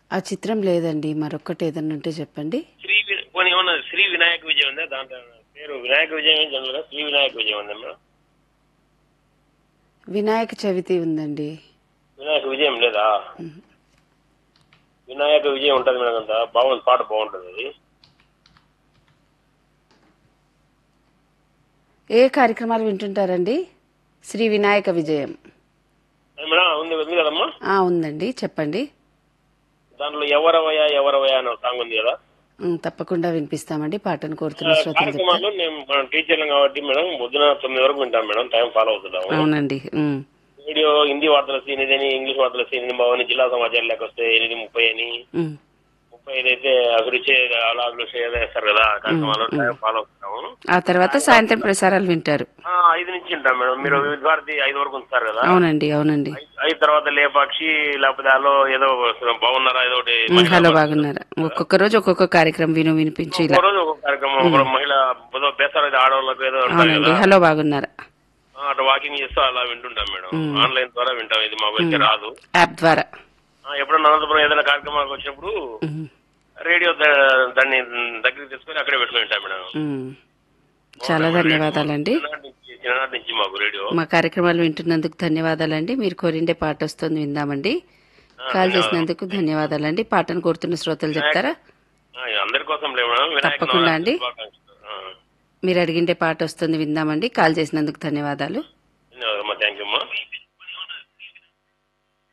ఆ చిత్రం లేదండి మరొక్కటి ఏదన్నా ఉంటే చెప్పండి శ్రీ వి- పోనీ ఏమన్నా శ్రీ వినాయక విజయం ఉందా దాంట్లో పేరు వినాయక విజయం జనరల్ గా శ్రీ వినాయక విజయం ఉందా మేడం వినాయక చవితి ఉందండి వినాయక విజయం లేదా వినాయక విజయం ఉంటది మేడం అంతా బాగుంది పాట బాగుంటది అది ఏ కార్యక్రమాలు వింటుంటారండి శ్రీ వినాయక విజయం అది మేడం ఉంది ఉంది కదమ్మా ఆ ఉందండి చెప్పండి దాంట్లో ఎవరవయ ఎవరవయ అనే ఒక సాంగ్ ఉంది కదా ఉమ్, తప్పకుండా వినిపిస్తామండి పాటను కోరుతున్న శ్రోతలు చెప్తారు కార్యక్రమాల్లో మేము మనం టీచర్లం కాబట్టి మేడం పొద్దున తొమ్మిది వరకు వింటాం మేడం టైం ఫాలో అవుతున్నాము అవునండి ఉమ్, రేడియో హిందీ వార్తల సీన్ ఇదని ఇంగ్లీష్ వార్తల సీన్ బావని జిల్లా సమాచారం లేక వస్తే ఎనిమిది ముప్పై అని ఉమ్, ముప్పై ఐదు అయితే అభిరుచి అలా అభిరుచి ఏదో వేస్తారు కదా ఆ కార్యక్రమాల్లో టైం ఫాలో అవుతున్నాము ఆ తర్వాత సాయంత్రం ప్రసారాలు వింటారు ఆ, ఐదు నుంచి ఉంటాం మేడం మీరు వివిధ భారతి ఐదు వరకు ఉంచుతారు కదా అవునండి అవునండి ఐ- ఐదు తర్వాత లేపాక్షి లేకపోతే అలో ఏదో బాగున్నారా ఏదో ఒకటి ఉమ్, హలో బాగున్నారా ఒక్కొక్క రోజు ఒక్కొక్క కార్యక్రమం విను వినిపించి ఇలా ఒక రోజు ఒక కార్యక్రమం ఒక మహిళ ఏదో బేసారు అయితే ఆడవాళ్ళకి ఏదో ఉంటారు అవునండి కదా హలో బాగున్నారా ఆ, అట్లా వాకింగ్ చేస్తూ అలా వింటుంటాం మేడం ఆన్లైన్ ద్వారా వింటాం ఇది మాకు అయితే రాదు యాప్ ద్వారా ఆ, ఎప్పుడన్నా అనంతపురం ఏదైనా కార్యక్రమాలకు వచ్చినప్పుడు ఉమ్, రేడియో ద- దాన్ని దగ్గరికి తీసుకొని అక్కడే పెట్టుకుని ఉంటాం మేడం ఉమ్. చాలా ధన్యవాదాలండి చిన్ననాటి నుంచి చిన్ననాటి నుంచి మాకు రేడియో మా కార్యక్రమాలు వింటున్నందుకు ధన్యవాదాలండి మీరు కోరిండే పాట వస్తుంది విందామండి కాల్ చేసినందుకు ధన్యవాదాలండి పాటను కోరుతున్న శ్రోతలు చెప్తారా ఆ, అందరి కోసం లేవు మేడం వినాయక తప్పకుండా నవరాత్రి అండి. శుభాకాంక్షలు. ఆ, మీరు అడిగిండే పాట వస్తుంది విందామండి కాల్ చేసినందుకు ధన్యవాదాలు ధన్యవాదాలమ్మా థ్యాంక్ యూ అమ్మా